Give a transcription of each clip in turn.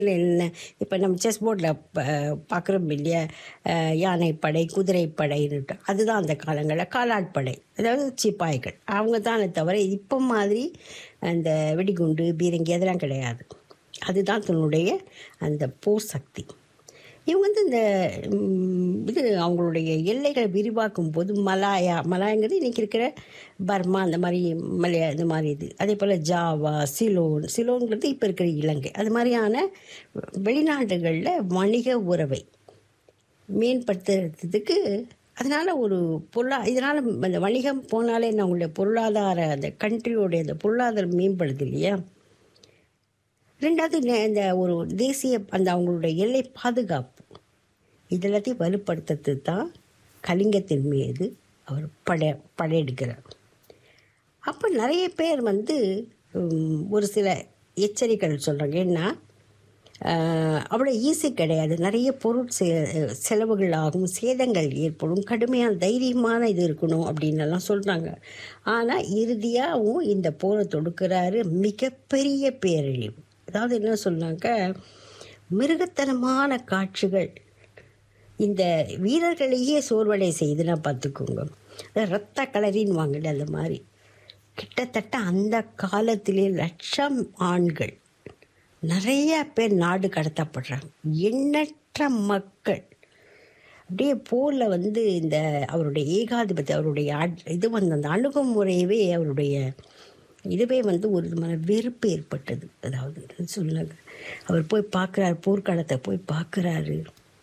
என்ன இப்போ நம்ம செஸ் போர்டில் பார்க்குறோம் இல்லையா அஹ், யானைப்படை குதிரைப்படைன்னுட்டு அதுதான் அந்த காலங்களில் காலாட்படை அதாவது சிப்பாய்கள் அவங்க தானே தவிர இப்போ மாதிரி அந்த வெடிகுண்டு பீரங்கி அதெல்லாம் கிடையாது அதுதான் தன்னுடைய அந்த போர் சக்தி இவங்க வந்து இந்த ம், இது அவங்களுடைய எல்லைகளை விரிவாக்கும் போது மலாயா மலாயங்கிறது இன்றைக்கி இருக்கிற பர்மா அந்த மாதிரி மலையா இந்த மாதிரி இது அதே போல் ஜாவா சிலோன் சிலோன்கிறது இப்போ இருக்கிற இலங்கை அது மாதிரியான வெளிநாடுகளில் வணிக உறவை மேம்படுத்துறதுக்கு அதனால் ஒரு பொருளா இதனால் அந்த வணிகம் போனாலே என்ன அவங்களுடைய பொருளாதார அந்த கண்ட்ரியோடைய அந்த பொருளாதாரம் மேம்படுது இல்லையா ரெண்டாவது நே- இந்த ஒரு தேசிய அந்த அவங்களுடைய எல்லை பாதுகாப்பு இதெல்லாத்தையும் வலுப்படுத்துறது தான் கலிங்கத்தின் மீது அவர் படை படையெடுக்கிறார் அப்போ நிறைய பேர் வந்து உம், ஒரு சில எச்சரிக்கைகள் சொல்கிறாங்க ஏன்னா ஆஹ், அவ்வளோ ஈஸி கிடையாது நிறைய பொருள் செ செலவுகள் ஆகும் சேதங்கள் ஏற்படும் கடுமையான தைரியமான இது இருக்கணும் அப்படின்னு எல்லாம் சொல்கிறாங்க ஆனால் இறுதியாகவும் இந்த போரை தொடுக்கிறாரு மிகப்பெரிய பேரழிவு அதாவது என்ன சொன்னாக்க மிருகத்தனமான காட்சிகள் இந்த வீரர்களையே சோர்வடை செய்துனா பார்த்துக்கோங்க அதாவது ரத்த கலரின்னு வாங்கல அந்த மாதிரி கிட்டத்தட்ட அந்த காலத்திலே லட்சம் ஆண்கள் நிறைய பேர் நாடு கடத்தப்படுறாங்க எண்ணற்ற மக்கள் அப்படியே போரில் வந்து இந்த அவருடைய ஏகாதிபதி அவருடைய ஆட்- இது வந்து அந்த அணுகுமுறையவே அவருடைய இதுவே வந்து ஒரு விதமான வெறுப்பு ஏற்பட்டது அதாவது சொல்லுங்க அவர் போய் பார்க்குறாரு போர்க்களத்தை போய் பார்க்குறாரு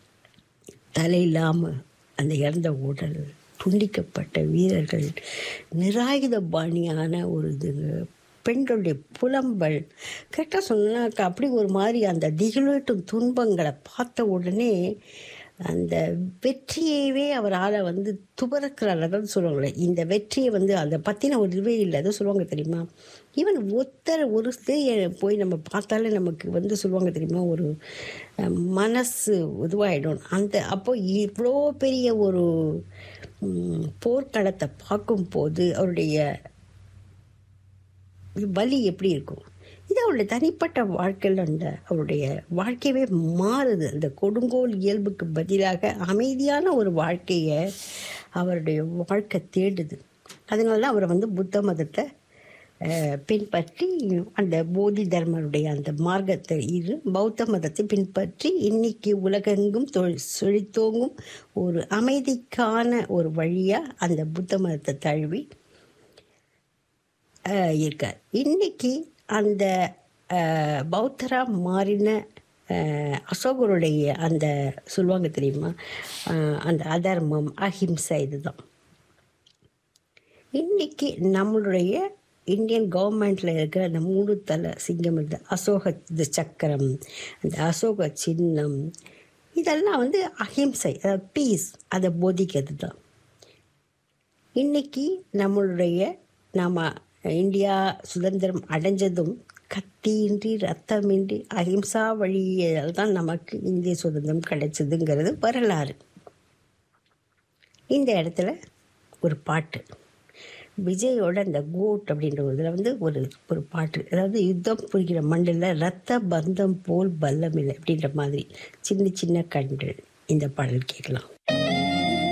தலை இல்லாமல் அந்த இறந்த உடல் துண்டிக்கப்பட்ட வீரர்கள் நிராயுத பாணியான ஒரு இது பெண்களுடைய புலம்பல் கரெக்டாக சொன்னாக்கா அப்படி ஒரு மாதிரி அந்த திகிலூட்டும் துன்பங்களை பார்த்த உடனே அந்த வெற்றியவே அவரால் வந்து துபரக்கிறார் அதாவது சொல்லுவாங்களே இந்த வெற்றியை வந்து அதை பற்றின ஒரு இதுவே இல்லை அதை சொல்லுவாங்க தெரியுமா ஈவன் ஒருத்தர் ஒரு இது போய் நம்ம பார்த்தாலே நமக்கு வந்து சொல்லுவாங்க தெரியுமா ஒரு அஹ், மனசு இதுவாகிடும் அந்த அப்போ இவ்வளோ பெரிய ஒரு ம், போர்க்களத்தை பார்க்கும்போது அவருடைய வலி எப்படி இருக்கும் இது அவருடைய தனிப்பட்ட வாழ்க்கையில் அந்த அவருடைய வாழ்க்கையவே மாறுது அந்த கொடுங்கோல் இயல்புக்கு பதிலாக அமைதியான ஒரு வாழ்க்கையை அவருடைய வாழ்க்கை தேடுது அதனால தான் அவரை வந்து புத்த மதத்தை அஹ், பின்பற்றி அந்த போதி தர்மருடைய அந்த மார்க்கத்தை இரு பௌத்த மதத்தை பின்பற்றி இன்னைக்கு உலகெங்கும் தொழில் செழித்தோங்கும் ஒரு அமைதிக்கான ஒரு வழியாக அந்த புத்த மதத்தை தழுவி அஹ், இருக்கார் இன்னைக்கு அந்த அஹ், பௌத்தரா மாறின அஹ், அசோகருடைய அந்த சொல்லுவாங்க தெரியுமா அஹ், அந்த அதர்மம் அஹிம்சை இதுதான் இன்னைக்கு நம்மளுடைய இந்தியன் கவர்மெண்ட்டில் இருக்கிற அந்த மூணு தலை சிங்கம் இந்த அசோக இந்த சக்கரம் அந்த அசோக சின்னம் இதெல்லாம் வந்து அஹிம்சை அதாவது பீஸ் அதை போதிக்கிறது தான் இன்னைக்கு நம்மளுடைய நாம் இந்தியா சுதந்திரம் அடைஞ்சதும் கத்தியின்றி ரத்தமின்றி அஹிம்சா வழியால் தான் நமக்கு இந்திய சுதந்திரம் கிடைச்சதுங்கிறது வரலாறு இந்த இடத்துல ஒரு பாட்டு விஜயோட அந்த கோட் அப்படின்ற ஒரு இதில் வந்து ஒரு ஒரு பாட்டு அதாவது யுத்தம் புரிகிற மண்ணில் ரத்த பந்தம் போல் பல்லமில்லை அப்படின்ற மாதிரி சின்ன சின்ன கன்று இந்த பாடல் கேட்கலாம்